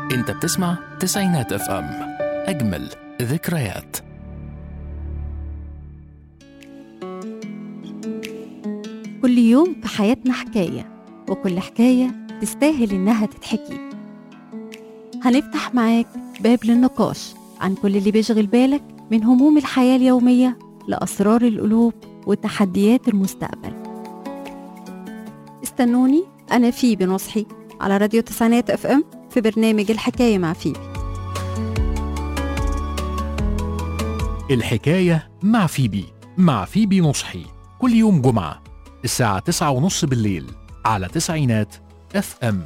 انت بتسمع تسعينات اف ام اجمل ذكريات كل يوم في حياتنا حكاية وكل حكاية تستاهل إنها تتحكي هنفتح معاك باب للنقاش عن كل اللي بيشغل بالك من هموم الحياة اليومية لأسرار القلوب وتحديات المستقبل استنوني أنا فيبي نصحي على راديو تسعينات اف ام في برنامج الحكاية مع فيبي الحكاية مع فيبي مع فيبي نصحي كل يوم جمعة الساعة تسعة ونص بالليل على تسعينات اف ام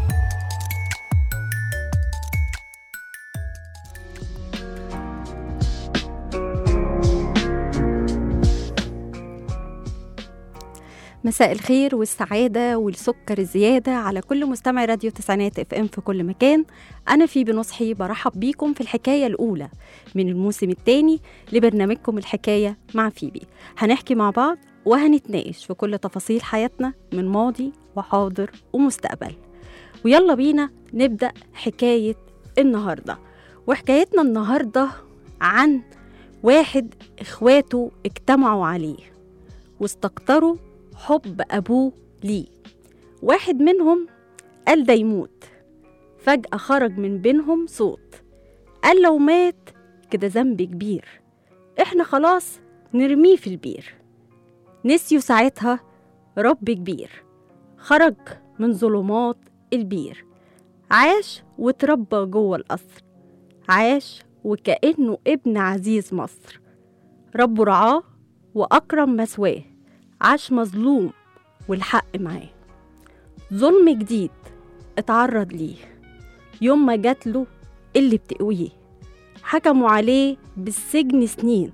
مساء الخير والسعادة والسكر الزيادة على كل مستمع راديو تسعينات اف ام في كل مكان أنا في بنصحي برحب بيكم في الحكاية الأولى من الموسم الثاني لبرنامجكم الحكاية مع فيبي هنحكي مع بعض وهنتناقش في كل تفاصيل حياتنا من ماضي وحاضر ومستقبل ويلا بينا نبدأ حكاية النهاردة وحكايتنا النهاردة عن واحد إخواته اجتمعوا عليه واستكتروا حب أبوه ليه واحد منهم قال ده يموت فجأة خرج من بينهم صوت قال لو مات كده ذنب كبير احنا خلاص نرميه في البير نسيوا ساعتها رب كبير خرج من ظلمات البير عاش وتربى جوه القصر عاش وكأنه ابن عزيز مصر ربه رعاه وأكرم مثواه عاش مظلوم والحق معاه ظلم جديد اتعرض ليه يوم ما جاتله اللي بتقويه حكموا عليه بالسجن سنين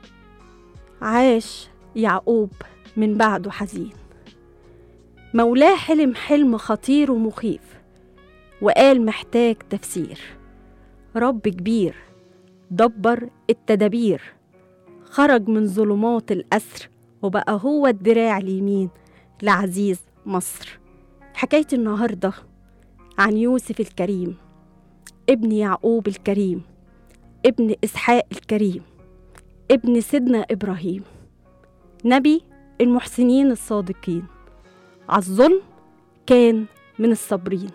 عاش يعقوب من بعده حزين مولاه حلم حلم خطير ومخيف وقال محتاج تفسير رب كبير دبر التدابير خرج من ظلمات الأسر وبقى هو الدراع اليمين لعزيز مصر حكاية النهاردة عن يوسف الكريم ابن يعقوب الكريم ابن إسحاق الكريم ابن سيدنا إبراهيم نبي المحسنين الصادقين عالظلم كان من الصابرين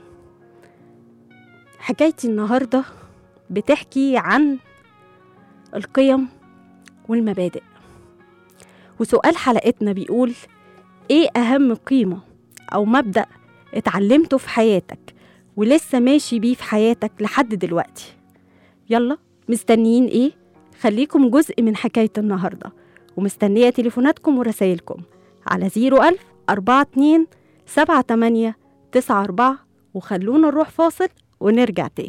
حكايتي النهاردة بتحكي عن القيم والمبادئ وسؤال حلقتنا بيقول ايه اهم قيمة او مبدأ اتعلمته في حياتك ولسه ماشي بيه في حياتك لحد دلوقتي يلا مستنيين ايه خليكم جزء من حكاية النهاردة ومستنية تليفوناتكم ورسايلكم على 01000 42 78 94 وخلونا نروح فاصل ونرجع تاني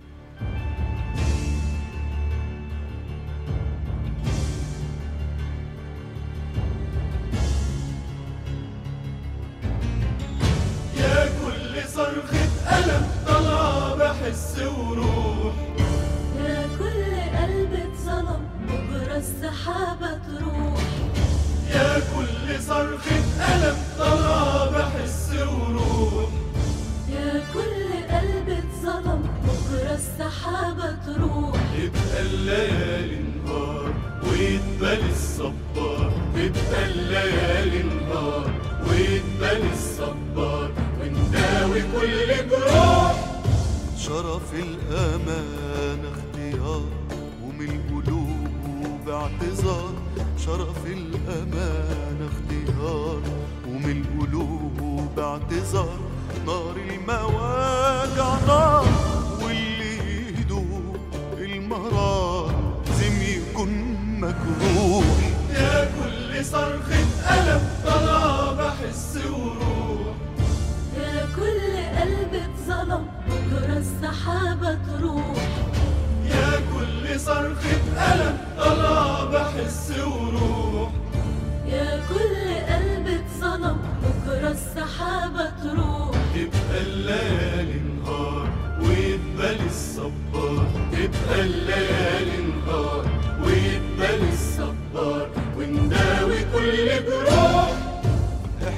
يا كل صرخة ألم طالعة بحس وروح يا كل قلب اتظلم بكرة السحابة تروح يا كل صرخة ألم طالعة بحس وروح يا كل قلب اتظلم بكرة السحابة تروح تبقى الليالي نهار ويتبل الصبار تبقى الليالي نهار ويتبل الصبار ونداوي كل جروح شرف الأمان اختيار ومن القلوب اعتذار شرف الأمان اختيار ومن القلوب اعتذار نار المواجع نار واللي يدوق المرار لازم يكون مجروح يا كل صرخة ألم طالعة بحس وروح يا كل قلب اتظلم بكرة السحابة تروح يا كل صرخة ألم طالعة بحس وروح يا كل قلب اتظلم بكرة السحابة تروح تبقى الليالي نهار ويتبل الصبار تبقى الليالي نهار ويتبل الصبار ونداوي كل جروح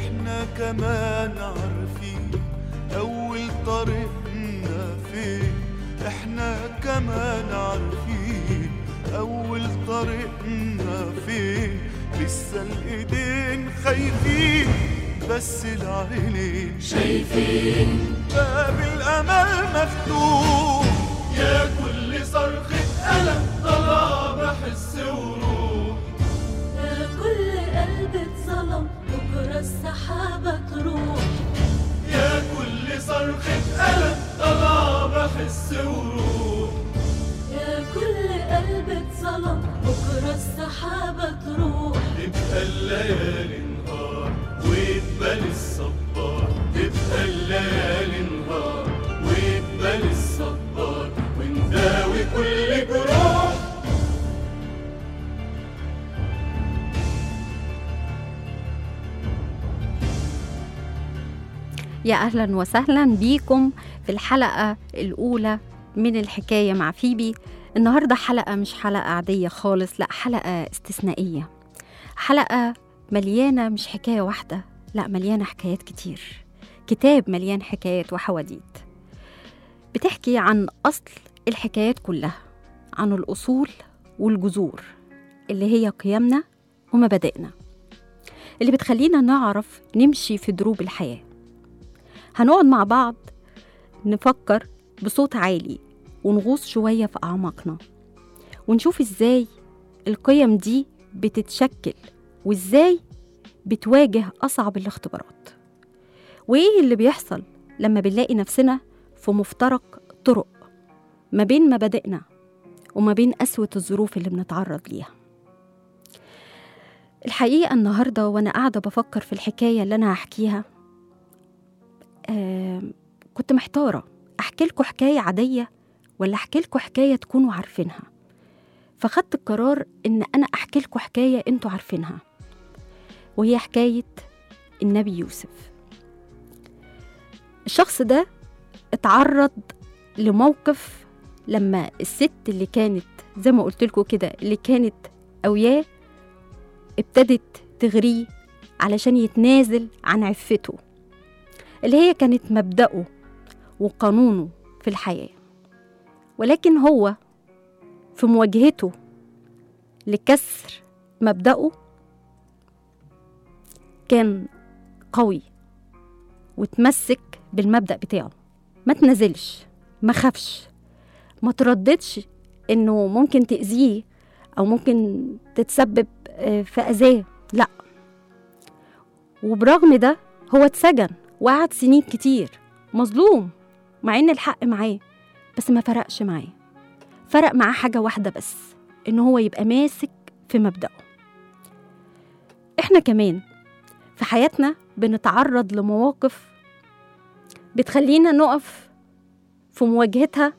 كمان عارفين أول طريقنا فين الايدين خايفين بس العينين شايفين باب الامل مفتوح يا كل صرخة ألم طلع بحس وروح يا كل قلب اتظلم بكرة السحابة تروح يا كل صرخة ألم طلع بحس وروح يا كل قلب اتظلم بكرة السحابة تروح تبقى الليالي نهار ويقبل الصبار تبقى الليالي نهار ويقبل الصبار ونداوي كل جروح يا اهلا وسهلا بيكم في الحلقه الاولى من الحكايه مع فيبي النهارده حلقه مش حلقه عاديه خالص لا حلقه استثنائيه حلقه مليانه مش حكايه واحده لا مليانه حكايات كتير كتاب مليان حكايات وحواديت بتحكي عن اصل الحكايات كلها عن الاصول والجذور اللي هي قيمنا ومبادئنا اللي بتخلينا نعرف نمشي في دروب الحياه هنقعد مع بعض نفكر بصوت عالي ونغوص شوية في أعماقنا ونشوف إزاي القيم دي بتتشكل وإزاي بتواجه أصعب الاختبارات وإيه اللي بيحصل لما بنلاقي نفسنا في مفترق طرق ما بين مبادئنا وما بين قسوة الظروف اللي بنتعرض ليها الحقيقة النهاردة وأنا قاعدة بفكر في الحكاية اللي أنا هحكيها آه كنت محتارة أحكي لكم حكاية عادية ولا أحكي لكم حكاية تكونوا عارفينها فخدت القرار إن أنا أحكي لكم حكاية أنتوا عارفينها وهي حكاية النبي يوسف الشخص ده اتعرض لموقف لما الست اللي كانت زي ما قلت لكم كده اللي كانت أوياه ابتدت تغريه علشان يتنازل عن عفته اللي هي كانت مبدأه وقانونه في الحياة ولكن هو في مواجهته لكسر مبدأه كان قوي وتمسك بالمبدأ بتاعه ما تنزلش ما خافش ما ترددش انه ممكن تأذيه او ممكن تتسبب آه، في اذاه لا وبرغم ده هو اتسجن وقعد سنين كتير مظلوم مع ان الحق معاه بس ما فرقش معاه فرق معاه حاجة واحدة بس ان هو يبقى ماسك في مبدأه احنا كمان في حياتنا بنتعرض لمواقف بتخلينا نقف في مواجهتها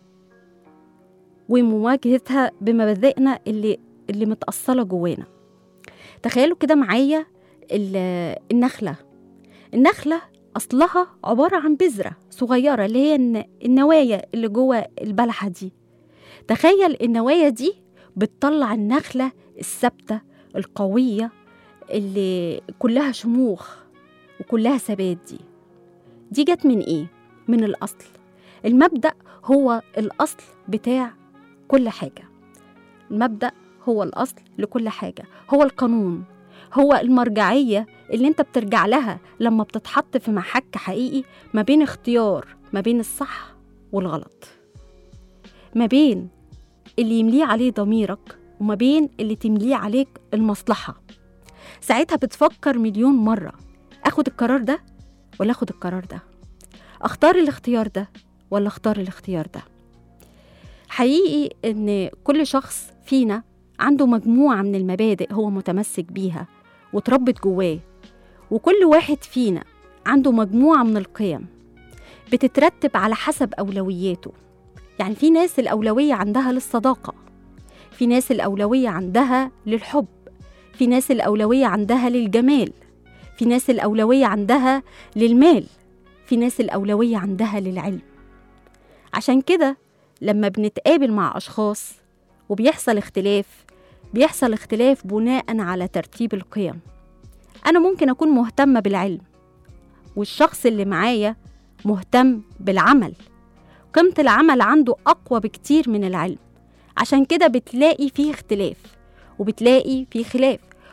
ومواجهتها بمبادئنا اللي اللي متأصلة جوانا تخيلوا كده معايا ال- النخلة النخلة أصلها عبارة عن بذرة صغيرة اللي هي الن- النوايا اللي جوه البلحة دي تخيل النوايا دي بتطلع النخلة الثابتة القوية اللي كلها شموخ وكلها ثبات دي دي جت من ايه؟ من الأصل المبدأ هو الأصل بتاع كل حاجة المبدأ هو الأصل لكل حاجة هو القانون هو المرجعية اللي انت بترجع لها لما بتتحط في محك حقيقي ما بين اختيار ما بين الصح والغلط ما بين اللي يمليه عليه ضميرك وما بين اللي تمليه عليك المصلحة ساعتها بتفكر مليون مرة اخد القرار ده ولا اخد القرار ده اختار الاختيار ده ولا اختار الاختيار ده حقيقي ان كل شخص فينا عنده مجموعة من المبادئ هو متمسك بيها وتربت جواه وكل واحد فينا عنده مجموعة من القيم بتترتب على حسب أولوياته يعني في ناس الأولوية عندها للصداقة في ناس الأولوية عندها للحب في ناس الأولوية عندها للجمال في ناس الأولوية عندها للمال في ناس الأولوية عندها للعلم عشان كده لما بنتقابل مع أشخاص وبيحصل اختلاف بيحصل اختلاف بناء على ترتيب القيم أنا ممكن أكون مهتمة بالعلم والشخص اللي معايا مهتم بالعمل قيمة العمل عنده أقوى بكتير من العلم عشان كده بتلاقي فيه اختلاف وبتلاقي فيه خلاف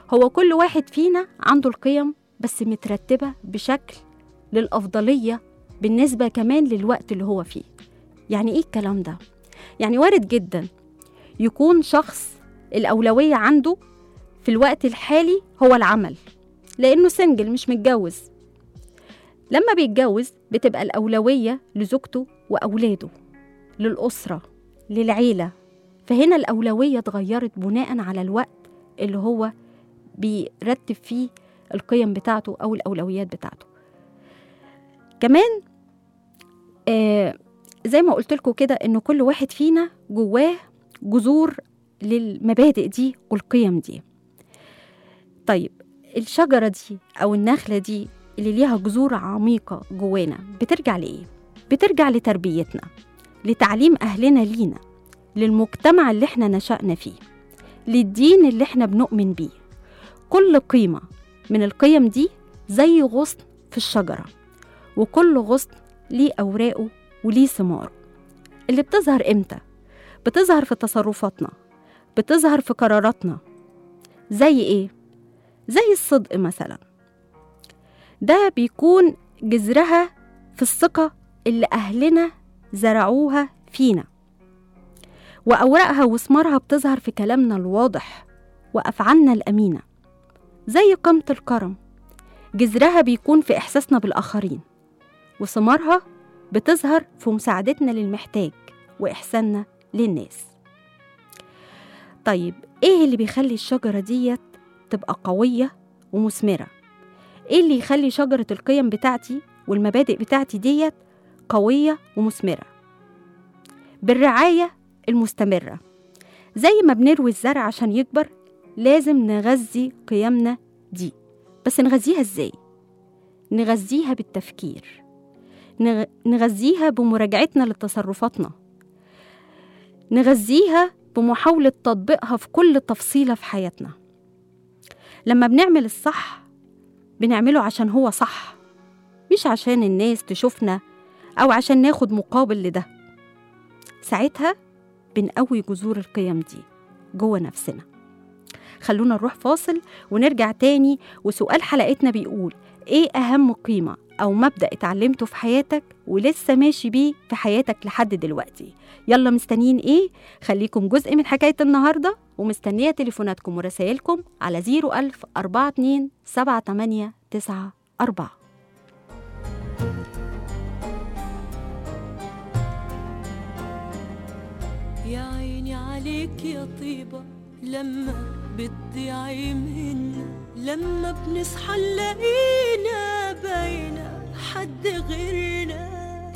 هو كل واحد فينا عنده القيم بس مترتبة بشكل للأفضلية بالنسبة كمان للوقت اللي هو فيه يعني إيه الكلام ده؟ يعني وارد جدا يكون شخص الأولوية عنده في الوقت الحالي هو العمل لأنه سنجل مش متجوز لما بيتجوز بتبقى الأولوية لزوجته وأولاده للأسرة للعيلة فهنا الأولوية اتغيرت بناء على الوقت اللي هو بيرتب فيه القيم بتاعته أو الأولويات بتاعته كمان آه زي ما قلت لكم كده إن كل واحد فينا جواه جذور للمبادئ دي والقيم دي طيب الشجرة دي أو النخلة دي اللي ليها جذور عميقة جوانا بترجع لإيه؟ بترجع لتربيتنا لتعليم أهلنا لينا للمجتمع اللي احنا نشأنا فيه للدين اللي احنا بنؤمن بيه كل قيمة من القيم دي زي غصن في الشجرة وكل غصن ليه أوراقه وليه ثماره اللي بتظهر إمتى؟ بتظهر في تصرفاتنا بتظهر في قراراتنا زي إيه؟ زي الصدق مثلا ده بيكون جذرها في الثقة اللي أهلنا زرعوها فينا وأوراقها وثمارها بتظهر في كلامنا الواضح وأفعالنا الأمينة زي قيمة الكرم جذرها بيكون في إحساسنا بالآخرين وثمارها بتظهر في مساعدتنا للمحتاج وإحساننا للناس طيب إيه اللي بيخلي الشجرة ديت تبقى قوية ومثمرة إيه اللي يخلي شجرة القيم بتاعتي والمبادئ بتاعتي ديت قوية ومثمرة بالرعاية المستمرة زي ما بنروي الزرع عشان يكبر لازم نغذي قيمنا دي بس نغذيها ازاي نغذيها بالتفكير نغ... نغذيها بمراجعتنا لتصرفاتنا نغذيها بمحاولة تطبيقها في كل تفصيلة في حياتنا لما بنعمل الصح بنعمله عشان هو صح مش عشان الناس تشوفنا أو عشان ناخد مقابل لده ساعتها بنقوي جذور القيم دي جوه نفسنا خلونا نروح فاصل ونرجع تاني وسؤال حلقتنا بيقول ايه اهم قيمة او مبدأ اتعلمته في حياتك ولسه ماشي بيه في حياتك لحد دلوقتي يلا مستنيين ايه خليكم جزء من حكاية النهاردة ومستنية تليفوناتكم ورسائلكم على 01000 42 78 94 يا عيني عليك يا طيبة لما بتضيعي منا لما بنصحى نلاقينا باينة حد غيرنا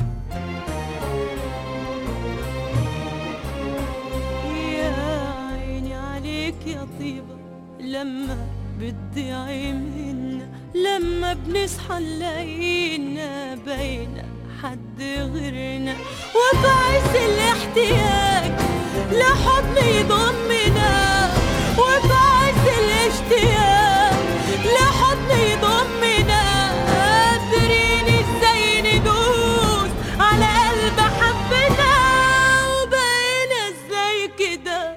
يا عيني عليك يا طيبة لما بتضيعي منا لما بنصحى نلاقينا باينة حد غيرنا وفي عز الاحتياج لحضن يضمنا وفي عز الاشتياق لحضن يضمنا قادرين ازاي ندوس على قلب حبنا وبقينا ازاي كده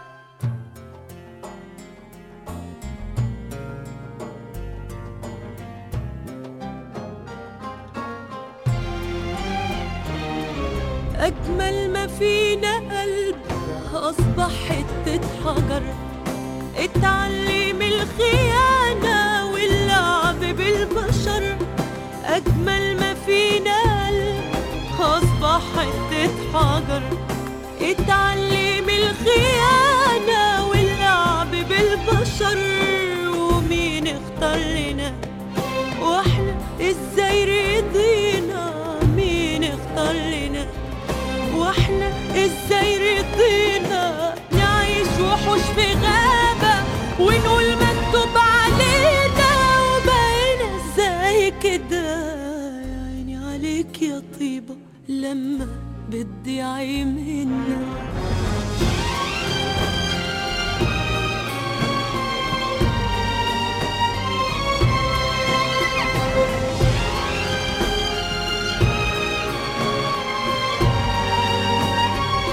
أجمل ما فينا قلب أصبح حتة حجر اتعلم الخيانة واللعب بالبشر أجمل ما فينا قلب أصبح حتة حجر اتعلم الخيانة واللعب بالبشر ومين اختار لنا واحنا ازاي رضينا مين اختار لنا واحنا ازاي رضينا نعيش وحوش في غابة ونقول مكتوب علينا وبقينا ازاي كده يا عيني عليك يا طيبة لما بتضيعي منا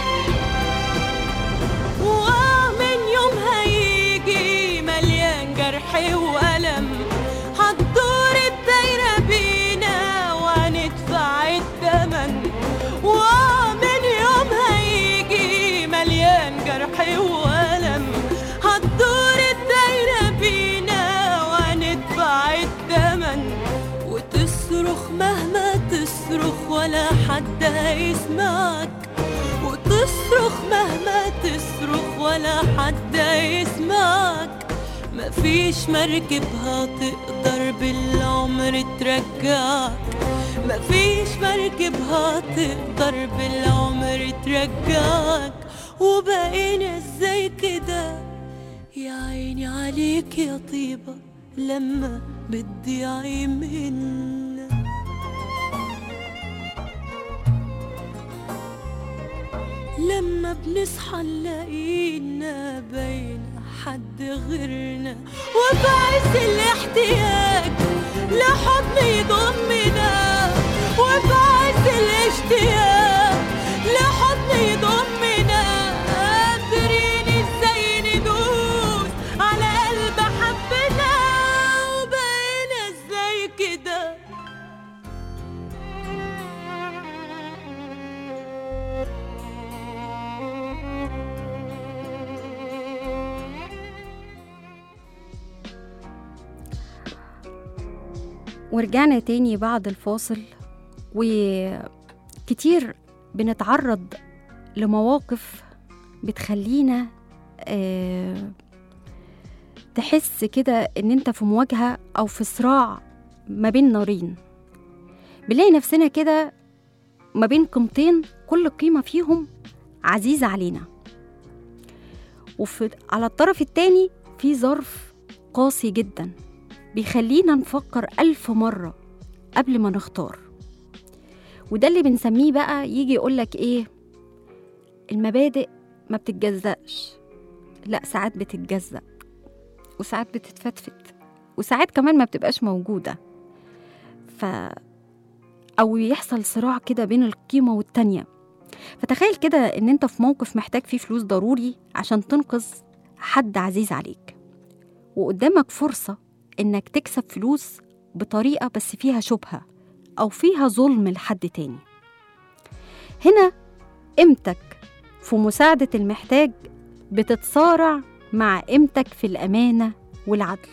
ومن يوم هيجي مليان جرح مهما تصرخ ولا حد هيسمعك وتصرخ مهما تصرخ ولا حد يسمعك مفيش مركب هتقدر بالعمر ترجعك مفيش مركب هتقدر بالعمر ترجعك وبقينا ازاي كده يا عيني عليك يا طيبة لما بتضيعي منا لما بنصحى نلاقينا بين حد غيرنا وبعز الاحتياج لحضن يضمنا وبعز الاشتياق لحضن يضمنا قادرين ازاي ندوس على قلب حبنا وبقينا ازاي كده ورجعنا تاني بعد الفاصل وكتير بنتعرض لمواقف بتخلينا آه، تحس كده ان انت في مواجهة او في صراع ما بين نارين بنلاقي نفسنا كده ما بين قيمتين كل قيمة فيهم عزيزة علينا وفي على الطرف التاني في ظرف قاسي جدا بيخلينا نفكر ألف مرة قبل ما نختار وده اللي بنسميه بقى يجي يقولك إيه المبادئ ما بتتجزأش لا ساعات بتتجزأ وساعات بتتفتفت وساعات كمان ما بتبقاش موجودة ف أو يحصل صراع كده بين القيمة والتانية فتخيل كده إن أنت في موقف محتاج فيه فلوس ضروري عشان تنقذ حد عزيز عليك وقدامك فرصة إنك تكسب فلوس بطريقة بس فيها شبهة أو فيها ظلم لحد تاني هنا قيمتك في مساعدة المحتاج بتتصارع مع قيمتك في الأمانة والعدل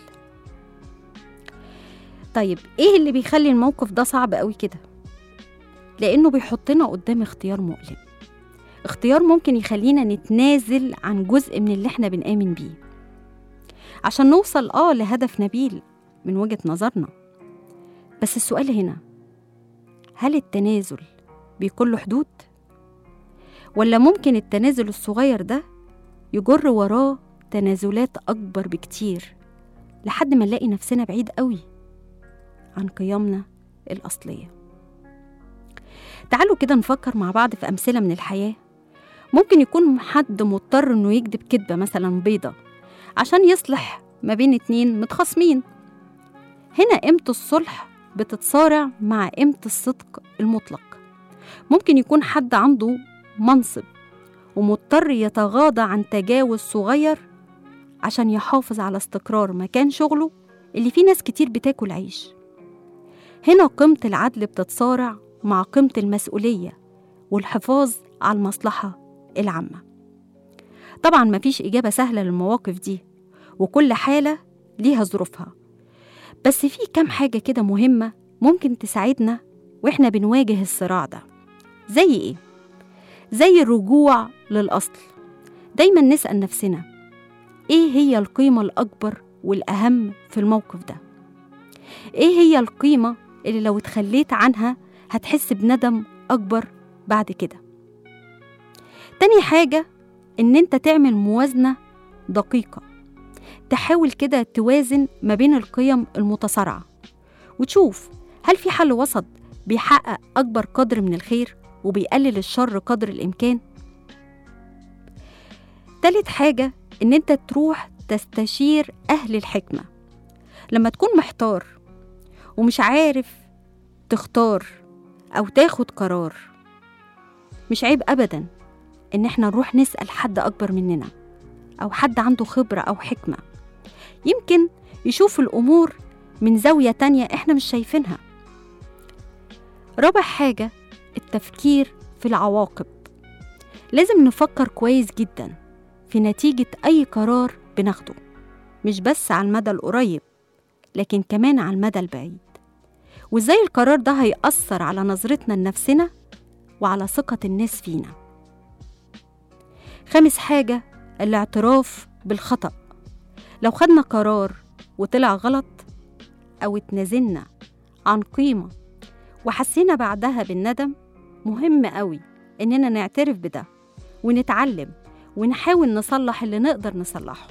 طيب إيه اللي بيخلي الموقف ده صعب قوي كده؟ لأنه بيحطنا قدام اختيار مؤلم اختيار ممكن يخلينا نتنازل عن جزء من اللي احنا بنآمن بيه عشان نوصل اه لهدف نبيل من وجهة نظرنا بس السؤال هنا هل التنازل بيكون له حدود؟ ولا ممكن التنازل الصغير ده يجر وراه تنازلات أكبر بكتير لحد ما نلاقي نفسنا بعيد قوي عن قيمنا الأصلية تعالوا كده نفكر مع بعض في أمثلة من الحياة ممكن يكون حد مضطر إنه يكذب كذبة مثلا بيضة عشان يصلح ما بين اتنين متخاصمين هنا قيمة الصلح بتتصارع مع قيمة الصدق المطلق ممكن يكون حد عنده منصب ومضطر يتغاضى عن تجاوز صغير عشان يحافظ على استقرار مكان شغله اللي فيه ناس كتير بتاكل عيش هنا قيمة العدل بتتصارع مع قيمة المسؤولية والحفاظ على المصلحة العامة طبعا مفيش إجابة سهلة للمواقف دي وكل حالة ليها ظروفها بس في كام حاجة كده مهمة ممكن تساعدنا وإحنا بنواجه الصراع ده زي إيه؟ زي الرجوع للأصل دايما نسأل نفسنا إيه هي القيمة الأكبر والأهم في الموقف ده؟ إيه هي القيمة اللي لو اتخليت عنها هتحس بندم أكبر بعد كده؟ تاني حاجة إن أنت تعمل موازنة دقيقة تحاول كده توازن ما بين القيم المتصارعة وتشوف هل في حل وسط بيحقق أكبر قدر من الخير وبيقلل الشر قدر الإمكان تالت حاجة إن أنت تروح تستشير أهل الحكمة لما تكون محتار ومش عارف تختار أو تاخد قرار مش عيب أبدا إن احنا نروح نسأل حد أكبر مننا أو حد عنده خبرة أو حكمة يمكن يشوف الأمور من زاوية تانية احنا مش شايفينها رابع حاجة التفكير في العواقب لازم نفكر كويس جدا في نتيجة أي قرار بناخده مش بس على المدى القريب لكن كمان على المدى البعيد وإزاي القرار ده هيأثر على نظرتنا لنفسنا وعلى ثقة الناس فينا خامس حاجة الاعتراف بالخطأ لو خدنا قرار وطلع غلط أو اتنازلنا عن قيمة وحسينا بعدها بالندم مهم قوي إننا نعترف بده ونتعلم ونحاول نصلح اللي نقدر نصلحه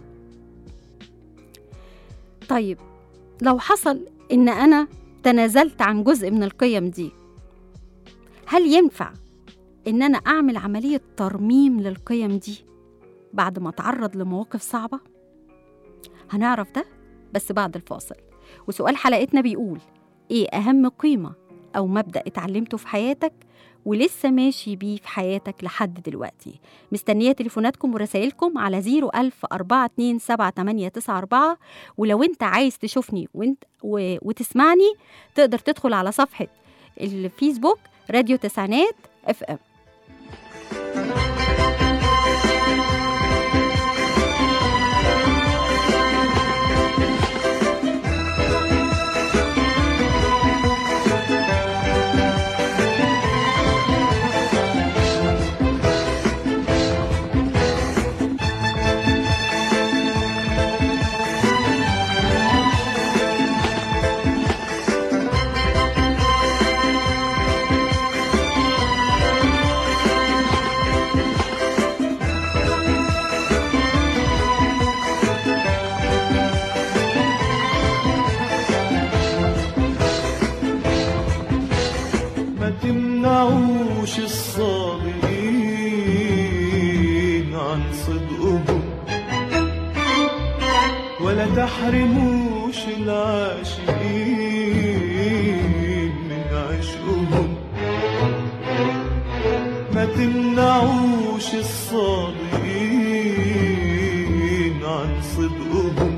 طيب لو حصل إن أنا تنازلت عن جزء من القيم دي هل ينفع إن أنا أعمل عملية ترميم للقيم دي بعد ما أتعرض لمواقف صعبة؟ هنعرف ده بس بعد الفاصل وسؤال حلقتنا بيقول إيه أهم قيمة أو مبدأ اتعلمته في حياتك ولسه ماشي بيه في حياتك لحد دلوقتي مستنية تليفوناتكم ورسائلكم على 01000 427 ولو انت عايز تشوفني وانت و... وتسمعني تقدر تدخل على صفحة الفيسبوك راديو تسعينات اف ام ما تمنعوش الصادقين عن صدقهم ولا تحرموش العاشقين من عشقهم ما تمنعوش الصادقين عن صدقهم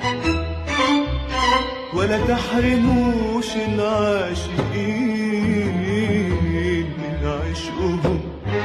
ولا تحرموش العاشقين من عشقهم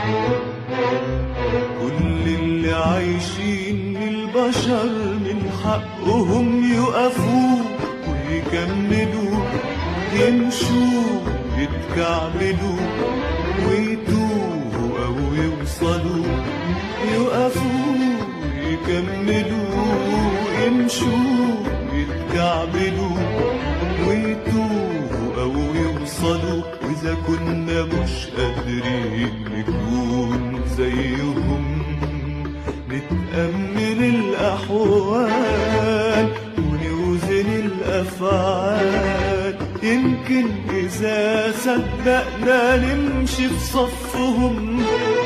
كل اللي عايشين البشر من حقهم يقفوا ويكملوا يمشوا يتكعبلوا ويتوهوا أو يوصلوا يقفوا يكملوا يمشوا يتكعبلوا ويتوهوا أو يوصلوا وإذا كنا مش قادرين نكون زيهم نتأمل الأحوال ونوزن الأفعال يمكن إذا صدقنا نمشي في صفهم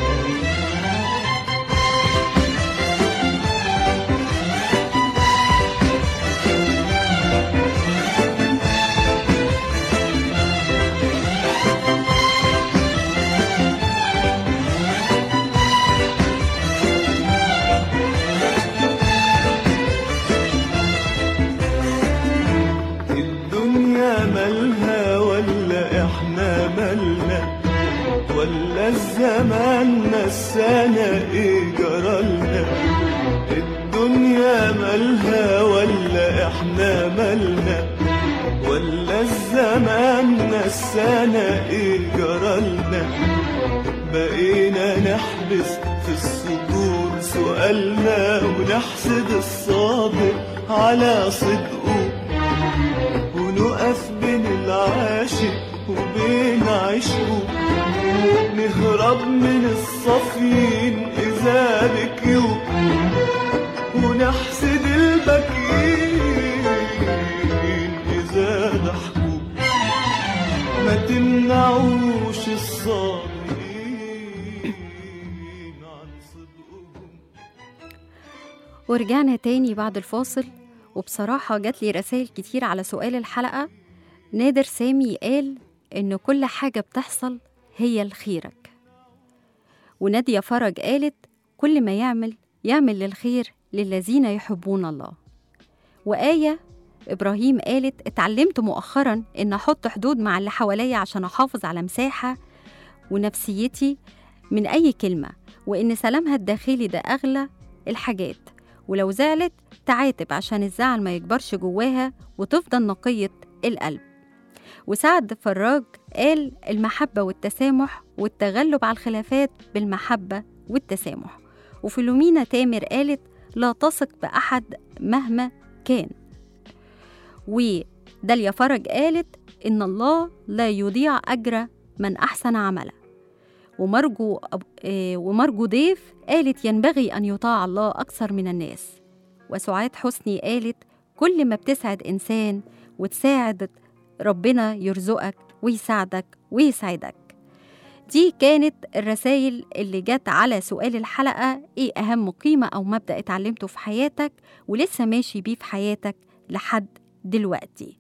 الدنيا مالها ولا احنا مالنا ولا الزمان نسانا ايه جرالنا الدنيا مالها ولا احنا مالنا ولا الزمان نسانا ايه جرالنا بقينا نحبس في الصدور سؤالنا ونحسد الصادق على صدقه ونقف بين العاشق وبين عشقه نهرب من الصفين إذا بكيوا ونحسد البكين إذا ضحكوا ما تمنعوش الصادقين عن صدقهم ورجعنا تاني بعد الفاصل وبصراحة جات لي رسائل كتير على سؤال الحلقة نادر سامي قال إن كل حاجة بتحصل هي لخيرك ونادية فرج قالت كل ما يعمل يعمل للخير للذين يحبون الله وآية إبراهيم قالت اتعلمت مؤخرا إن أحط حدود مع اللي حواليا عشان أحافظ على مساحة ونفسيتي من أي كلمة وإن سلامها الداخلي ده أغلى الحاجات ولو زعلت تعاتب عشان الزعل ما يكبرش جواها وتفضل نقية القلب وسعد فراج قال المحبة والتسامح والتغلب على الخلافات بالمحبة والتسامح وفيلومينا تامر قالت لا تثق بأحد مهما كان وداليا فرج قالت إن الله لا يضيع أجر من أحسن عملا ومرجو أب... آه، ومرجو ضيف قالت ينبغي أن يطاع الله أكثر من الناس وسعاد حسني قالت كل ما بتسعد إنسان وتساعد ربنا يرزقك ويساعدك ويسعدك دي كانت الرسائل اللي جت على سؤال الحلقة إيه أهم قيمة أو مبدأ اتعلمته في حياتك ولسه ماشي بيه في حياتك لحد دلوقتي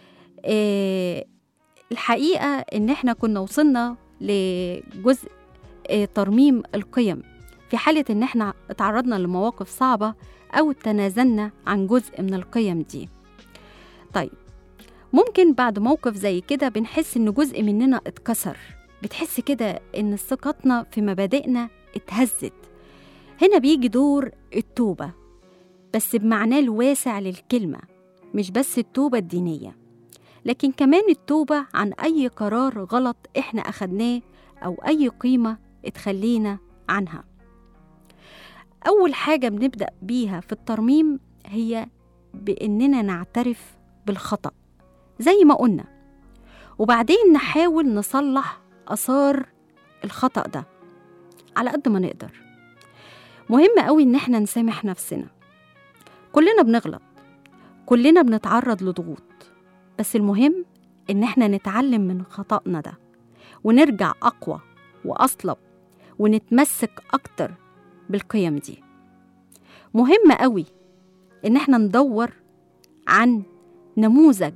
إيه الحقيقة إن إحنا كنا وصلنا لجزء إيه ترميم القيم في حالة إن إحنا اتعرضنا لمواقف صعبة أو تنازلنا عن جزء من القيم دي طيب ممكن بعد موقف زي كده بنحس إن جزء مننا اتكسر بتحس كده إن ثقتنا في مبادئنا اتهزت هنا بيجي دور التوبة بس بمعناه الواسع للكلمة مش بس التوبة الدينية لكن كمان التوبة عن أي قرار غلط إحنا أخدناه أو أي قيمة اتخلينا عنها أول حاجة بنبدأ بيها في الترميم هي بإننا نعترف بالخطأ زي ما قلنا وبعدين نحاول نصلح آثار الخطأ ده على قد ما نقدر مهم قوي إن احنا نسامح نفسنا كلنا بنغلط كلنا بنتعرض لضغوط بس المهم إن احنا نتعلم من خطأنا ده ونرجع أقوى وأصلب ونتمسك أكتر بالقيم دي مهم قوي إن احنا ندور عن نموذج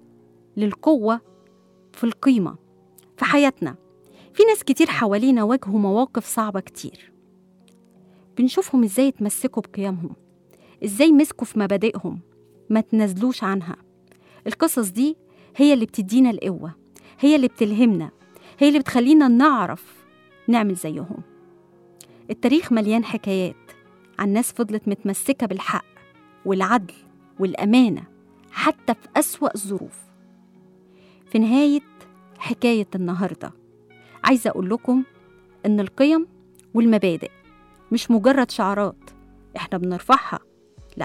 للقوة في القيمة في حياتنا في ناس كتير حوالينا واجهوا مواقف صعبة كتير بنشوفهم ازاي اتمسكوا بقيمهم ازاي مسكوا في مبادئهم ما تنزلوش عنها القصص دي هي اللي بتدينا القوة هي اللي بتلهمنا هي اللي بتخلينا نعرف نعمل زيهم التاريخ مليان حكايات عن ناس فضلت متمسكة بالحق والعدل والأمانة حتى في أسوأ الظروف في نهاية حكاية النهاردة عايزة أقول لكم إن القيم والمبادئ مش مجرد شعارات إحنا بنرفعها لأ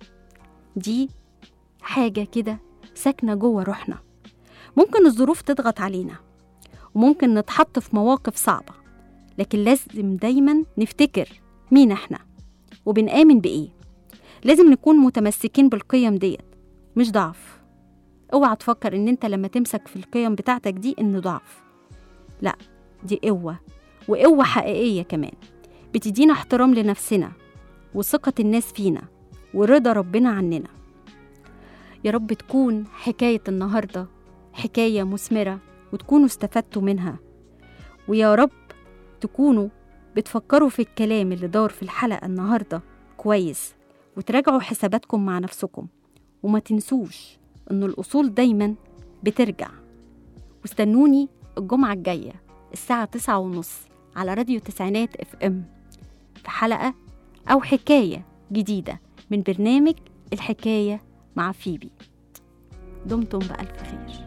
دي حاجة كده ساكنة جوه روحنا ممكن الظروف تضغط علينا وممكن نتحط في مواقف صعبة لكن لازم دايما نفتكر مين احنا وبنآمن بإيه لازم نكون متمسكين بالقيم ديت مش ضعف اوعى تفكر ان انت لما تمسك في القيم بتاعتك دي انه ضعف لا دي قوة وقوة حقيقية كمان بتدينا احترام لنفسنا وثقة الناس فينا ورضا ربنا عننا يا رب تكون حكاية النهاردة حكاية مثمرة وتكونوا استفدتوا منها ويا رب تكونوا بتفكروا في الكلام اللي دار في الحلقة النهاردة كويس وتراجعوا حساباتكم مع نفسكم وما تنسوش إن الأصول دايما بترجع واستنوني الجمعة الجاية الساعة تسعة ونص على راديو تسعينات اف ام في حلقة أو حكاية جديدة من برنامج الحكاية مع فيبي دمتم بألف خير